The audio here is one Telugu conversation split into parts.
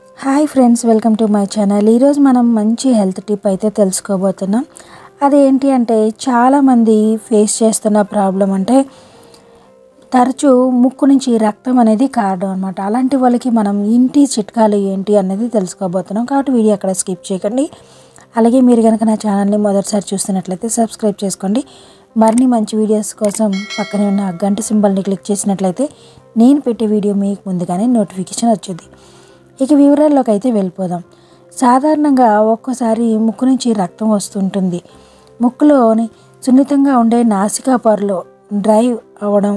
hi friends welcome to my channel ఈరోజు మనం మంచి హెల్త్ టిప్ అయితే తెలుసుకోబోతున్నాం అదేంటి అంటే చాలామంది ఫేస్ చేస్తున్న ప్రాబ్లం అంటే తరచూ ముక్కు నుంచి రక్తం అనేది కారడం అనమాట అలాంటి వాళ్ళకి మనం ఇంటి చిట్కాలు ఏంటి అనేది తెలుసుకోబోతున్నాం కాబట్టి వీడియో అక్కడ స్కిప్ చేయకండి అలాగే మీరు కనుక నా ఛానల్ని మొదటిసారి చూస్తున్నట్లయితే సబ్స్క్రైబ్ చేసుకోండి మరిన్ని మంచి వీడియోస్ కోసం పక్కనే ఉన్న ఆ గంట సింబల్ని క్లిక్ చేసినట్లయితే నేను పెట్టే వీడియో మీకు ముందుగానే నోటిఫికేషన్ వచ్చేది ఇక వివరాల్లోకి అయితే వెళ్ళిపోదాం సాధారణంగా ఒక్కోసారి ముక్కు నుంచి రక్తం వస్తుంటుంది ముక్కులోని సున్నితంగా ఉండే నాసికా పొరలో డ్రై అవ్వడం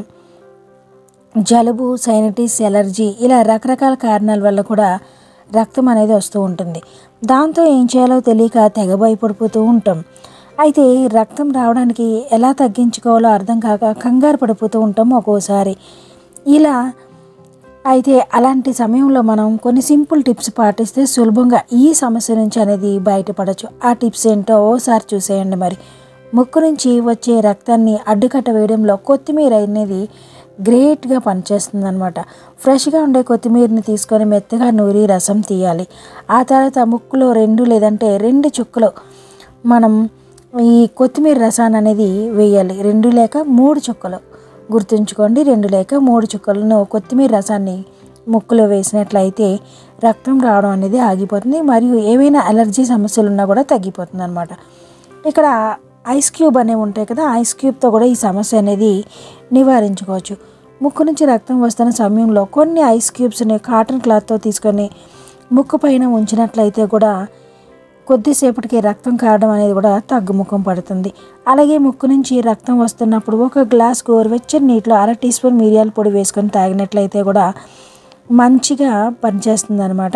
జలుబు సైనటిస్ ఎలర్జీ ఇలా రకరకాల కారణాల వల్ల కూడా రక్తం అనేది వస్తూ ఉంటుంది దాంతో ఏం చేయాలో తెలియక తెగ భయపడిపోతూ ఉంటాం అయితే రక్తం రావడానికి ఎలా తగ్గించుకోవాలో అర్థం కాక కంగారు పడిపోతూ ఉంటాం ఒక్కోసారి ఇలా అయితే అలాంటి సమయంలో మనం కొన్ని సింపుల్ టిప్స్ పాటిస్తే సులభంగా ఈ సమస్య నుంచి అనేది బయటపడచ్చు ఆ టిప్స్ ఏంటో ఓసారి చూసేయండి మరి ముక్కు నుంచి వచ్చే రక్తాన్ని అడ్డుకట్ట వేయడంలో కొత్తిమీర అనేది గ్రేట్గా పనిచేస్తుంది అనమాట ఫ్రెష్గా ఉండే కొత్తిమీరని తీసుకొని మెత్తగా నూరి రసం తీయాలి ఆ తర్వాత ముక్కులో రెండు లేదంటే రెండు చుక్కలు మనం ఈ కొత్తిమీర రసాన్ని అనేది వేయాలి రెండు లేక మూడు చుక్కలు గుర్తుంచుకోండి రెండు లేక మూడు చుక్కలను కొత్తిమీర రసాన్ని ముక్కులో వేసినట్లయితే రక్తం రావడం అనేది ఆగిపోతుంది మరియు ఏవైనా అలర్జీ సమస్యలు ఉన్నా కూడా తగ్గిపోతుంది అనమాట ఇక్కడ ఐస్ క్యూబ్ అనేవి ఉంటాయి కదా ఐస్ క్యూబ్తో కూడా ఈ సమస్య అనేది నివారించుకోవచ్చు ముక్కు నుంచి రక్తం వస్తున్న సమయంలో కొన్ని ఐస్ క్యూబ్స్ని కాటన్ క్లాత్తో తీసుకొని ముక్కు పైన ఉంచినట్లయితే కూడా కొద్దిసేపటికి రక్తం కారడం అనేది కూడా తగ్గుముఖం పడుతుంది అలాగే ముక్కు నుంచి రక్తం వస్తున్నప్పుడు ఒక గ్లాస్ గోరువెచ్చని నీటిలో అర టీ స్పూన్ మిరియాల పొడి వేసుకొని తాగినట్లయితే కూడా మంచిగా పనిచేస్తుంది అనమాట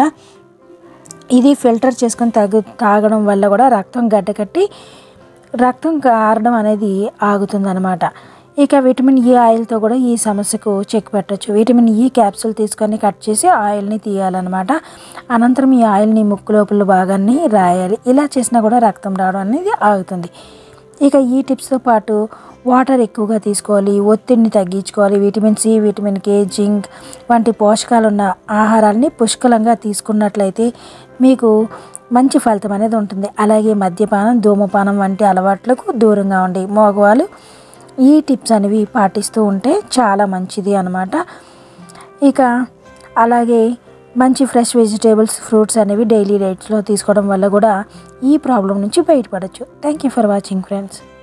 ఇది ఫిల్టర్ చేసుకొని తాగు తాగడం వల్ల కూడా రక్తం గడ్డకట్టి రక్తం కారడం అనేది ఆగుతుంది అనమాట ఇక విటమిన్ ఈ ఆయిల్తో కూడా ఈ సమస్యకు చెక్ పెట్టచ్చు విటమిన్ ఈ క్యాప్సూల్ తీసుకొని కట్ చేసి ఆయిల్ని తీయాలన్నమాట అనంతరం ఈ ఆయిల్ని ముక్కు లోపల భాగాన్ని రాయాలి ఇలా చేసినా కూడా రక్తం రావడం అనేది ఆగుతుంది ఇక ఈ టిప్స్తో పాటు వాటర్ ఎక్కువగా తీసుకోవాలి ఒత్తిడిని తగ్గించుకోవాలి vitamin C vitamin K zinc వంటి పోషకాలు ఉన్న ఆహారాన్ని పుష్కలంగా తీసుకున్నట్లయితే మీకు మంచి ఫలితం అనేది ఉంటుంది అలాగే మద్యపానం ధూమపానం వంటి అలవాట్లకు దూరంగా ఉండి మగవాళ్ళు ఈ టిప్స్ అనేవి పాటిస్తూ ఉంటే చాలా మంచిది అనమాట ఇక అలాగే మంచి ఫ్రెష్ వెజిటేబుల్స్ ఫ్రూట్స్ అనేవి డైలీ డైట్స్లో తీసుకోవడం వల్ల కూడా ఈ ప్రాబ్లం నుంచి బయటపడవచ్చు thank you for watching friends